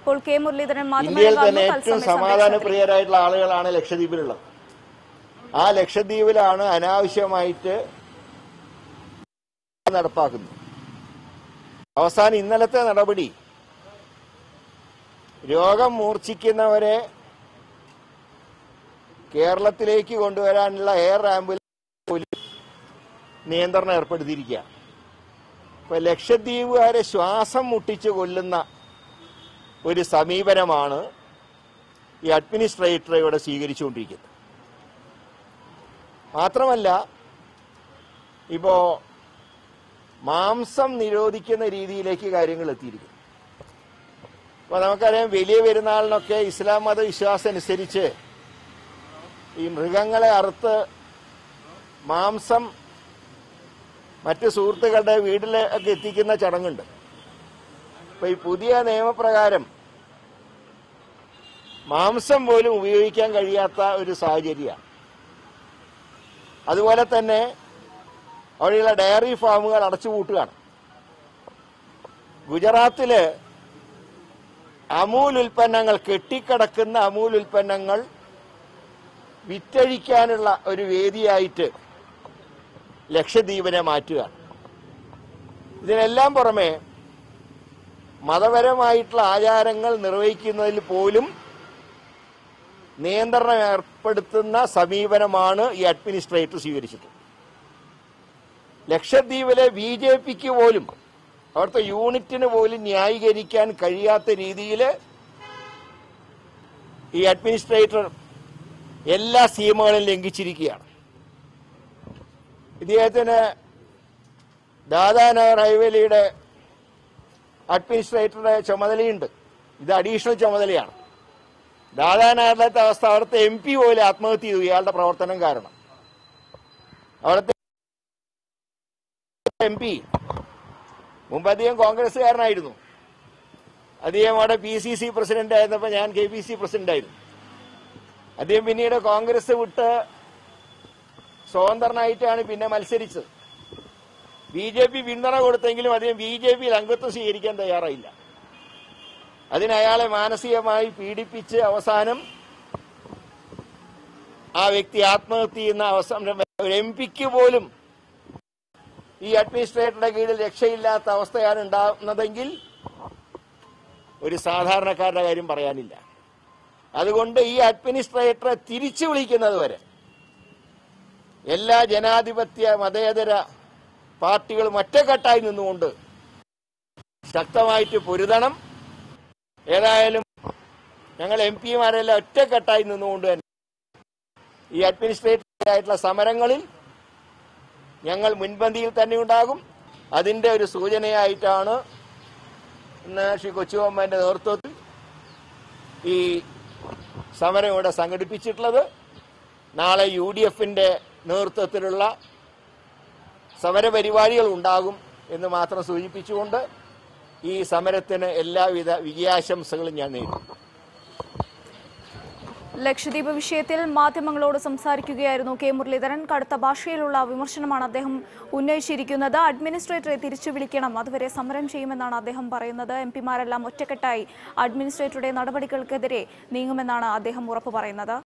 ഇപ്പോൾ കെ മുരളീധരൻ ഇന്ത്യയിൽ തന്നെ മാധ്യമങ്ങളെ ഏറ്റവും സമാധാന പ്രിയരായിട്ടുള്ള ആളുകളാണ് ലക്ഷദ്വീപിലുള്ളത് ആ ലക്ഷദ്വീപിലാണ് അനാവശ്യമായിട്ട് നടപ്പാക്കുന്നത് അവസാനം ഇന്നലത്തെ നടപടി രോഗം മൂർച്ഛിക്കുന്നവരെ കേരളത്തിലേക്ക് കൊണ്ടുവരാനുള്ള എയർ ആംബുലൻസ് പോലും നിയന്ത്രണം ഏർപ്പെടുത്തിയിരിക്കുക ഇപ്പൊ ലക്ഷദ്വീപുകാരെ ശ്വാസം മുട്ടിച്ച് കൊല്ലുന്ന ഒരു സമീപനമാണ് ഈ അഡ്മിനിസ്ട്രേറ്റർ ഇവിടെ സ്വീകരിച്ചുകൊണ്ടിരിക്കുന്നത് മാത്രമല്ല ഇപ്പോ മാംസം നിരോധിക്കുന്ന രീതിയിലേക്ക് കാര്യങ്ങൾ എത്തിയിരിക്കുന്നു അപ്പൊ നമുക്കറിയാം വലിയ പെരുന്നാളിനൊക്കെ ഇസ്ലാം മത വിശ്വാസം അനുസരിച്ച് ഈ മൃഗങ്ങളെ അറുത്ത് മാംസം മറ്റ് സുഹൃത്തുക്കളുടെ വീട്ടിലൊക്കെ എത്തിക്കുന്ന ചടങ്ങുണ്ട് അപ്പൊ ഈ പുതിയ നിയമപ്രകാരം മാംസം പോലും ഉപയോഗിക്കാൻ കഴിയാത്ത ഒരു സാഹചര്യമാണ് അതുപോലെ തന്നെ അവിടെയുള്ള ഡയറി ഫാമുകൾ അടച്ചുപൂട്ടുകയാണ് ഗുജറാത്തില് അമൂൽ ഉൽപ്പന്നങ്ങൾ കെട്ടിക്കിടക്കുന്ന അമൂൽ ഉൽപ്പന്നങ്ങൾ വിറ്റഴിക്കാനുള്ള ഒരു വേദിയായിട്ട് ലക്ഷദ്വീപിനെ മാറ്റുകയാണ് ഇതിനെല്ലാം പുറമെ മതപരമായിട്ടുള്ള ആചാരങ്ങൾ നിർവഹിക്കുന്നതിൽ പോലും നിയന്ത്രണം ഏർപ്പെടുത്തുന്ന സമീപനമാണ് ഈ അഡ്മിനിസ്ട്രേറ്റർ സ്വീകരിച്ചിട്ടുള്ളത് ലക്ഷദ്വീപിലെ ബി ജെ പിക്ക് പോലും അവിടുത്തെ യൂണിറ്റിന് പോലും ന്യായീകരിക്കാൻ കഴിയാത്ത രീതിയിൽ ഈ അഡ്മിനിസ്ട്രേറ്റർ എല്ലാ സീമകളും ലംഘിച്ചിരിക്കുകയാണ് ഇദ്ദേഹത്തിന് ദാദാനഗർ ഹൈവേലിയുടെ അഡ്മിനിസ്ട്രേറ്ററുടെ ചുമതലയുണ്ട് ഇത് അഡീഷണൽ ചുമതലയാണ് ദാദാനഗറിലത്തെ അവസ്ഥ അവിടുത്തെ എം പി പോലും ആത്മഹത്യ ചെയ്തു ഇയാളുടെ പ്രവർത്തനം കാരണം അവിടുത്തെ എം പി മുമ്പ് അദ്ദേഹം കോൺഗ്രസ്സുകാരനായിരുന്നു അദ്ദേഹം അവിടെ പി സി സി പ്രസിഡന്റ് ആയിരുന്നപ്പോൾ ഞാൻ കെ പി സി പ്രസിഡന്റ് ആയിരുന്നു അദ്ദേഹം പിന്നീട് കോൺഗ്രസ് വിട്ട് സ്വതന്ത്രനായിട്ടാണ് പിന്നെ മത്സരിച്ചത് ബി ജെ പി പിന്തുണ കൊടുത്തെങ്കിലും അദ്ദേഹം ബി ജെ പിയിൽ അംഗത്വം സ്വീകരിക്കാൻ തയ്യാറായില്ല അതിന് അയാളെ മാനസികമായി പീഡിപ്പിച്ച് അവസാനം ആ വ്യക്തി ആത്മഹത്യ ചെയ്യുന്ന അവസാനം ഒരു എം പിക്ക് പോലും ഈ അഡ്മിനിസ്ട്രേറ്ററുടെ കീഴിൽ രക്ഷയില്ലാത്ത അവസ്ഥയാണ് ഉണ്ടാകുന്നതെങ്കിൽ ഒരു സാധാരണക്കാരുടെ കാര്യം പറയാനില്ല അതുകൊണ്ട് ഈ അഡ്മിനിസ്ട്രേറ്ററെ തിരിച്ചു വിളിക്കുന്നത് വരെ എല്ലാ ജനാധിപത്യ മതേതര പാർട്ടികളും ഒറ്റക്കെട്ടായി നിന്നുകൊണ്ട് ശക്തമായിട്ട് പൊരുതണം ഏതായാലും ഞങ്ങൾ എം പിമാരെല്ലാം ഒറ്റക്കെട്ടായി നിന്നുകൊണ്ട് തന്നെ ഈ അഡ്മിനിസ്ട്രേറ്റീവ് ആയിട്ടുള്ള സമരങ്ങളിൽ ഞങ്ങൾ മുൻപന്തിയിൽ തന്നെ ഉണ്ടാകും അതിന്റെ ഒരു സൂചനയായിട്ടാണ് ഇന്ന് ശ്രീ കൊച്ചുബൊമ്മന്റെ നേതൃത്വത്തിൽ ഈ സമരം ഇവിടെ സംഘടിപ്പിച്ചിട്ടുള്ളത് നാളെ യു ഡി എഫിന്റെ നേതൃത്വത്തിലുള്ള സമരപരിപാടികൾ ഉണ്ടാകും എന്ന് മാത്രം സൂചിപ്പിച്ചുകൊണ്ട് ഈ സമരത്തിന് എല്ലാവിധ വിജയാശംസകളും ഞാൻ നേരിടും ലക്ഷദ്വീപ് വിഷയത്തിൽ മാധ്യമങ്ങളോട് സംസാരിക്കുകയായിരുന്നു കെ മുരളീധരൻ കടുത്ത ഭാഷയിലുള്ള വിമർശനമാണ് അദ്ദേഹം ഉന്നയിച്ചിരിക്കുന്നത് അഡ്മിനിസ്ട്രേറ്ററെ തിരിച്ചു വിളിക്കണം അതുവരെ സമരം ചെയ്യുമെന്നാണ് അദ്ദേഹം പറയുന്നത് എം പിമാരെല്ലാം ഒറ്റക്കെട്ടായി അഡ്മിനിസ്ട്രേറ്ററുടെ നടപടികൾക്കെതിരെ നീങ്ങുമെന്നാണ് അദ്ദേഹം ഉറപ്പു പറയുന്നത്